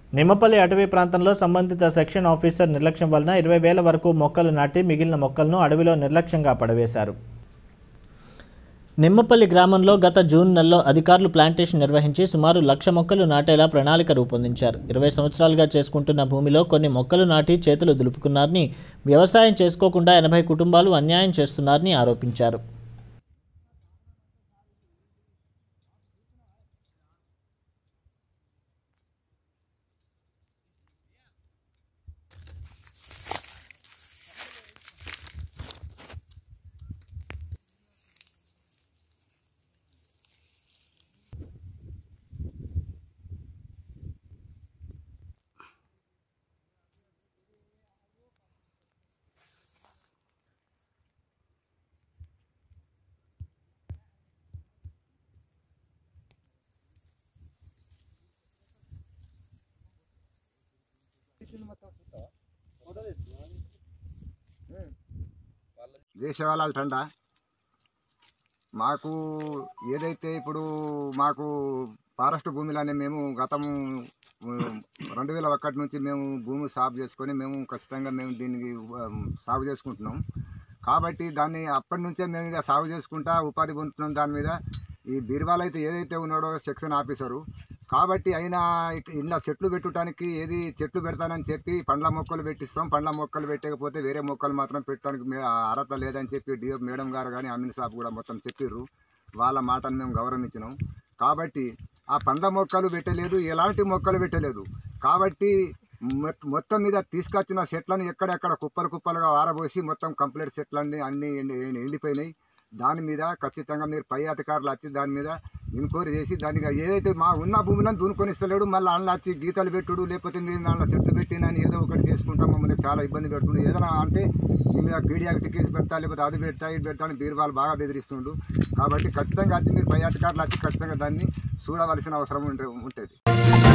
నిమ్మపల్లి అటవీ ప్రాంతంలో సంబంధిత సెక్షన్ ఆఫీసర్ నిర్లక్ష్యం వలన ఇరవై వేల వరకు మొక్కలు నాటి మిగిలిన మొక్కలను అడవిలో నిర్లక్ష్యంగా పడవేశారు నిమ్మపల్లి గ్రామంలో గత జూన్ నెలలో అధికారులు ప్లాంటేషన్ నిర్వహించి సుమారు లక్ష మొక్కలు నాటేలా ప్రణాళిక రూపొందించారు ఇరవై సంవత్సరాలుగా చేసుకుంటున్న భూమిలో కొన్ని మొక్కలు నాటి చేతులు దులుపుకున్నారని వ్యవసాయం చేసుకోకుండా ఎనభై కుటుంబాలు అన్యాయం చేస్తున్నారని ఆరోపించారు దేశవాళాల తండ మాకు ఏదైతే ఇప్పుడు మాకు ఫారెస్ట్ భూమిలోనే మేము గతం రెండు వేల ఒకటి నుంచి మేము భూమి సాగు చేసుకొని మేము ఖచ్చితంగా మేము దీనికి ఉమ్, సాగు చేసుకుంటున్నాం కాబట్టి దాన్ని అప్పటి నుంచే మేము ఇక సాగు చేసుకుంటా ఉపాధి పొందుతున్నాం దాని మీద ఈ బీర్వాల్ అయితే ఏదైతే ఉన్నాడో సెక్షన్ ఆఫీసరు కాబట్టి అయినా ఇక ఇలా చెట్లు పెట్టుటానికి ఏది చెట్లు పెడతానని చెప్పి పండ్ల మొక్కలు పెట్టిస్తాం పండ్ల మొక్కలు పెట్టకపోతే వేరే మొక్కలు మాత్రం పెట్టడానికి మే- అర్హత లేదని చెప్పి డిఓ మేడం గారు కానీ అమీన్ సాబ్ కూడా మొత్తం చెప్పిర్రు వాళ్ళ మాటను మేము గౌరవించినాం కాబట్టి ఆ పండ్ల మొక్కలు పెట్టలేదు ఎలాంటి మొక్కలు పెట్టలేదు కాబట్టి మొ- మొత్తం మీద తీసుకొచ్చిన చెట్లను ఎక్కడెక్కడ కుప్పలు కుప్పలుగా ఆరబోసి మొత్తం కంప్లీట్ చెట్లన్నీ అన్నీ ఎండి- ఎండి- ఎండిపోయినాయి దాని మీద ఖచ్చితంగా మీరు పై అధికారులు వచ్చి దాని మీద ఎంక్వైరీ చేసి దానికి ఏదైతే మా ఉన్న భూములను దున్నుకొని ఇస్తలేడు మళ్ళీ అందులో వచ్చి గీతలు పెట్టుడు లేకపోతే మీరు దాంట్లో చెట్లు పెట్టినని ఏదో ఒకటి చేసుకుంటాం మమ్మల్ని చాలా ఇబ్బంది పెడుతుంది ఏదైనా అంటే మీ మీద పీడియాకి కేసు పెడతా లేకపోతే అది పెట్టా ఇది పెట్టా అని బీరువాళ్ళు బాగా బెదిరిస్తుండు కాబట్టి ఖచ్చితంగా వచ్చి మీరు పై అధికారులు వచ్చి ఖచ్చితంగా దాన్ని చూడవలసిన అవసరం ఉంటే ఉంటుంది